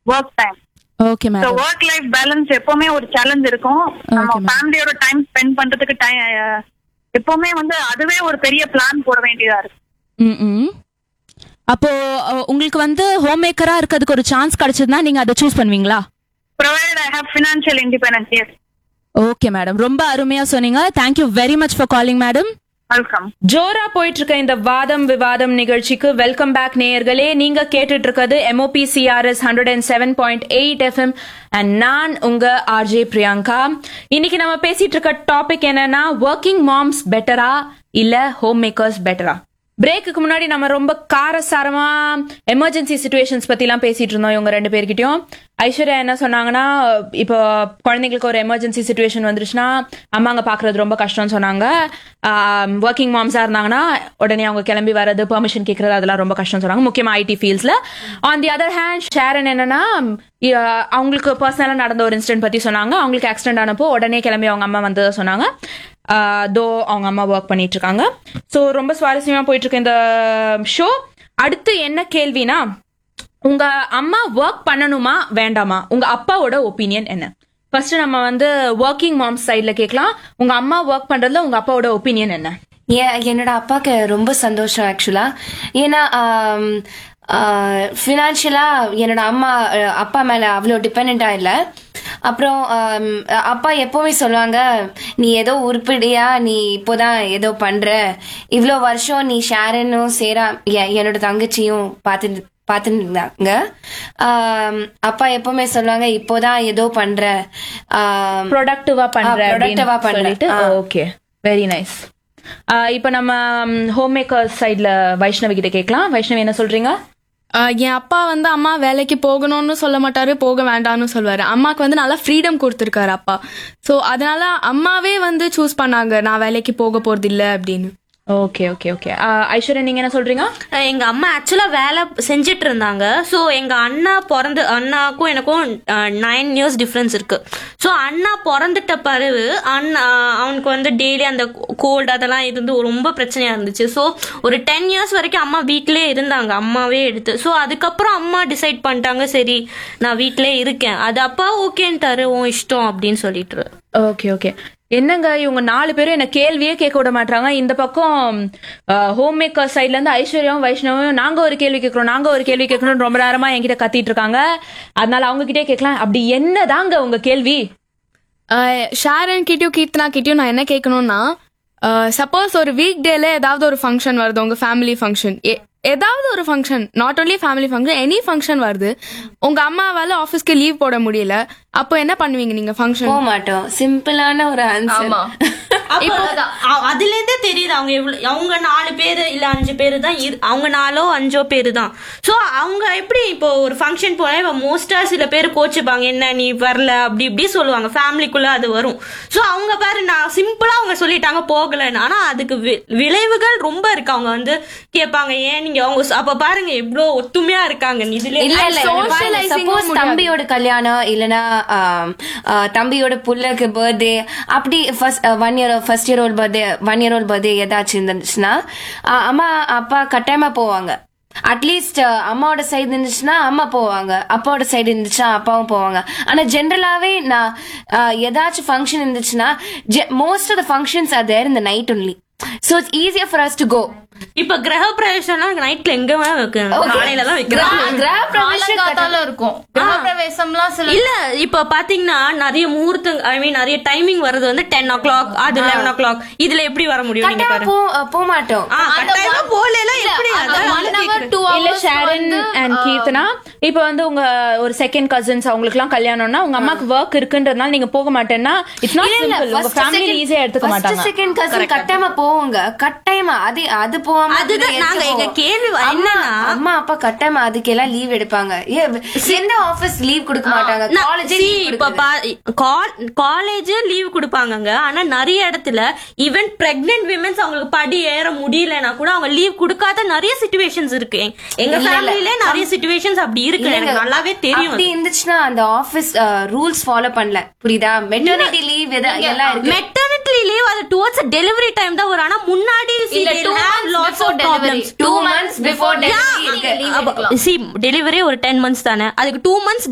Work time okay so madam work life balance எப்பவுமே ஒரு challenge இருக்கும் நம்ம Okay, ma'am. ஃபேமிலியோட டைம் ஸ்பெண்ட் பண்றதுக்கு டைம் எப்பவுமே வந்து அதுவே ஒரு பெரிய பிளான் போட வேண்டியதா இருக்கு ம் ம் அப்போ அஹ், உங்களுக்கு வந்து ஹோம் மேக்கரா இருக்கிறதுக்கு ஒரு சான்ஸ் கிடைச்சதுன்னா நீங்க அதை சூஸ் பண்ணுவீங்களா provide I have financial independence yes okay madam ரொம்ப அருமையா சொன்னீங்க thank you very much for calling madam welcome ஜோரா போயிட்டு இருக்க இந்த வாதம் விவாதம் நிகழ்ச்சிக்கு வெல்கம் பேக் நேயர்களே நீங்க கேட்டுட்டு இருக்கிறது MOP CRS hundred and seven point eight FM and நான் உங்க ஆர்ஜே பிரியங்கா இன்னைக்கு நம்ம பேசிட்டு இருக்க டாபிக் என்னன்னா ஒர்க்கிங் மாம்ஸ் பெட்டரா இல்ல ஹோம் மேக்கர்ஸ் பெட்டரா பிரேக்குக்கு முன்னாடி நம்ம ரொம்ப காரசாரமா எமர்ஜென்சி சுச்சுவேஷன்ஸ் பத்தி எல்லாம் பேசிட்டு இருந்தோம் இவங்க ரெண்டு பேர்கிட்டயும் ஐஸ்வர்யா என்ன சொன்னாங்கன்னா இப்போ குழந்தைங்களுக்கு ஒரு எமர்ஜென்சி சுச்சுவேஷன் வந்துருச்சுன்னா அம்மாங்க பாக்குறது ரொம்ப கஷ்டம்னு சொன்னாங்க ஒர்க்கிங் மாம்ஸா இருந்தாங்கன்னா உடனே அவங்க கிளம்பி வர்றது பெர்மிஷன் கேட்கறது அதெல்லாம் ரொம்ப கஷ்டம்னு சொன்னாங்க முக்கியமா ஐடி ஃபீல்ட்ஸ்ல on the other hand Sharon என்னன்னா அஹ், அவங்களுக்கு பர்சனலா நடந்த ஒரு இன்சிடென்ட் பத்தி சொன்னாங்க அவங்களுக்கு ஆக்சிடென்ட் ஆனப்போ உடனே கிளம்பி அவங்க அம்மா வந்து சொன்னாங்க தோ அவங்க அம்மா ஒர்க் பண்ணிட்டு இருக்காங்க ஸோ ரொம்ப சுவாரஸ்யமா போயிட்டு இருக்கு இந்த ஷோ அடுத்து என்ன கேள்வினா உங்க அம்மா ஒர்க் பண்ணணுமா வேண்டாமா உங்க அப்பாவோட ஒப்பீனியன் என்ன ஃபர்ஸ்ட் நம்ம வந்து ஒர்க்கிங் மாம்ஸ் சைட்ல கேட்கலாம் உங்க அம்மா ஒர்க் பண்றதுல உங்க அப்பாவோட ஒப்பீனியன் என்ன ஏன் என்னோட அப்பாவுக்கு ரொம்ப சந்தோஷம் ஆக்சுவலா ஏன்னா ஃபினான்ஷியலா என்னோட அம்மா அஹ், அப்பா மேல அவ்வளோ டிபெண்டா இல்லை அப்புறம் ஆம், அப்பா எப்பவுமே சொல்லுவாங்க நீ ஏதோ உருப்படியா நீ இப்போதான் ஏதோ பண்ற இவ்வளோ வருஷம் நீ ஷேரனும் சேரா எ- என்னோட தங்கச்சியும் பார்த்து பார்த்துட்டு இருந்தாங்க ஆம், அப்பா எப்பவுமே சொல்லுவாங்க இப்போதான் ஏதோ பண்ற ஆம், ப்ரொடக்டிவா பண்ற ஆ, productive-ஆ அப்படின்னு பண்றேன். சொல்லிட்டு ஆ. ஓகே வெரி நைஸ் இப்போ நம்ம ஹோம் மேக்கர் சைட்ல வைஷ்ணவி கிட்ட கேட்கலாம் வைஷ்ணவி என்ன சொல்றீங்க ஆஹ் என் அப்பா வந்து அம்மா வேலைக்கு போகணும்னு சொல்ல மாட்டாரு போக வேண்டாம்னு சொல்லுவாரு அம்மாக்கு வந்து நல்லா ஃப்ரீடம் கொடுத்துருக்காரு அப்பா ஸோ அதனால அம்மாவே வந்து சூஸ் பண்ணாங்க நான் வேலைக்கு போக போறது இல்ல அப்படின்னு ஓகே ஓகே ஓகே ஐஸ்வர்யா நீங்க என்ன சொல்றீங்க அஹ் எங்க அம்மா ஆக்சுவலா வேலை செஞ்சுட்டு இருந்தாங்க ஸோ எங்க அண்ணா பிறந்து அண்ணாக்கும் எனக்கும் நைன் இயர்ஸ் டிஃப்ரென்ஸ் இருக்கு ஸோ அண்ணா பிறந்துட்ட பிறகு அண்ணா அவனுக்கு வந்து டெய்லி அந்த கோல்டு அதெல்லாம் இருந்து ரொம்ப பிரச்சனையா இருந்துச்சு ஸோ ஒரு டென் இயர்ஸ் வரைக்கும் அம்மா வீட்டிலே இருந்தாங்க அம்மாவே எடுத்து ஸோ அதுக்கப்புறம் அம்மா டிசைட் பண்ணிட்டாங்க சரி நான் வீட்டிலே இருக்கேன் அது அப்பா ஓகேன்ட்டாரு உன் இஷ்டம் அப்படின்னு சொல்லிட்டு ஓகே ஓகே என்னங்க இவங்க நாலு பேரும் என்ன கேள்வியே கேட்க விட மாட்டாங்க இந்த பக்கம் ஹோம் மேக்கர் சைட்ல இருந்து ஐஸ்வர்யாவும் வைஷ்ணவும் நாங்க ஒரு கேள்வி கேட்கறோம் நாங்க ஒரு கேள்வி கேட்கணும் ரொம்ப நேரமா என்கிட்ட கத்திட்டு இருக்காங்க அதனால அவங்க கிட்டே கேட்கலாம் அப்படி என்னதாங்க உங்க கேள்வி ஆஹ் ஷாரன் கிட்டயும் கீர்த்தனா கிட்டயும் நான் என்ன கேட்கணும்னா சப்போஸ் ஒரு வீக் டேல ஏதாவது ஒரு ஃபங்க்ஷன் வருது உங்க ஃபேமிலி ஃபங்க்ஷன் ஏதாவது ஒரு function not only family function any function வருது உங்க அம்மாவால ஆஃபீஸ்க்கு லீவ் போட முடியல அப்போ என்ன பண்ணுவீங்க நீங்க ஃபங்க்ஷன் போக மாட்டோம் சிம்பிளான ஒரு ஆன்சர் இப்போ அ- அதுல இருந்தே தெரியுது அவங்க எவ்வளவு அவங்க நாலு பேரு இல்ல அஞ்சு பேரு தான் இரு- அவங்க நாலோ அஞ்சோ பேரு தான் சோ அவங்க எப்படி இப்போ ஒரு ஃபங்க்ஷன் போனா இப்போ மோஸ்டா சில பேர் கோச்சுப்பாங்க என்ன நீ வரல அப்படி இப்படி சொல்லுவாங்க ஃபேமிலிக்குள்ள அது வரும் சோ அவங்க பாரு நான் சிம்பிளா அவங்க சொல்லிட்டாங்க போகலன்னு ஆனா அதுக்கு வி- விளைவுகள் ரொம்ப இருக்கு அவங்க வந்து கேட்பாங்க ஏன் நீங்க அவங்க சொ- அப்ப பாருங்க எவ்வளவு ஒத்துமையா இருக்காங்க இதுல இல்ல இல்ல சப்போஸ் தம்பியோட கல்யாணம் இல்லனா தம்பியோட புள்ளக்கு பர்த்டே அப்படி first one year first year old birthday one year old birthday ஏதாச்சும் இருந்துச்சுன்னா ஆஹ் அம்மா அப்பா கட்டாயமா போவாங்க அட்லீஸ்ட் அம்மாவோட சைடு இருந்துச்சுன்னா அம்மா போவாங்க அப்பாவோட சைடு இருந்துச்சுன்னா அப்பாவும் போவாங்க ஆனா ஜென்ரலாவே நான் ஆஹ் ஏதாச்சும் ஃபங்க்ஷன் இருந்துச்சுன்னா most of the functions are there இந்த night only so it's easier for us to go இப்ப கிரக பிரவேசம்லாம் நைட்ல எங்க வேணா வைக்கிறாங்க காலையில தான் வைக்கிறாங்க காலங்காத்தால இருக்கும் கிரகப்பிரவேசம்லாம் சில இல்ல இப்ப பாத்தீங்கன்னா நிறைய முகூர்த்தம் ஐ மீன் நிறைய டைமிங் வருது வந்து டென் ஓ கிளாக் அது லெவன் ஓ கிளாக் இதுல எப்படி வர முடியும் நீங்க கட்டாயமா பாருங்க போ போக மாட்டோம் ஆ, கட்டாயமா போகல எப்படி அதான் ஒன் ஹவர் டூ இல்ல ஹவர்ஸ் ஷாரன் அண்ட் கீர்த்தனா இப்ப வந்து உங்க ஒரு செகண்ட் கசின்ஸ் அவங்களுக்கு எல்லாம் கல்யாணம்னா உங்க அம்மாக்கு ஒர்க் இருக்குன்றதுனால நீங்க போக மாட்டேன்னா இட்ஸ் நாட் சிம்பிள் உங்க ஃபேமிலி ஈஸியா எடுத்துக்க மாட்டாங்க செகண்ட் கசின் கட்டாயமா போவாங்க கட்டாயமா அது அது போகாம அதுதான் இதுல நாங்க எடுத்து எங்க போவோம். கேள்வி அம்மா என்னன்னா அம்மா அப்பா கட்டாயமா அதுக்கெல்லாம் லீவ் எடுப்பாங்க ஏ, எந்த ஆபீஸ் லீவ் கொடுக்க மாட்டாங்க நான் காலேஜ் see, இப்ப காலேஜ் லீவ் கொடுப்பாங்கங்க ஆனா நிறைய இடத்துல ஈவன் பிரெக்னென்ட் விமென்ஸ் அவங்களுக்கு படி ஏற முடியலன்னா கூட அவங்க லீவ் கொடுக்காத நிறைய சுச்சுவேஷன்ஸ் இருக்கு எங்க ஃபேமிலில நிறைய சுச்சுவேஷன்ஸ் அப்படி இருக்கு எனக்கு நல்லாவே தெரியும் அப்படி இருந்துச்சுன்னா அந்த ஆபீஸ் ரூல்ஸ் ஃபாலோ பண்ணல புரியுதா மெட்டர்னிட்டி லீவ் எல்லாம் இருக்கு மெட்டர்னிட்டி லீவ் அது டுவர்ட்ஸ் டெலிவரி டைம் தான் வரும் ஆனா முன்னாடி இல்ல, two months before delivery. Two months before delivery இருக்கு டெலிவரி ஒரு டென் மந்த்ஸ் தானே அதுக்கு டூ மந்த்ஸ்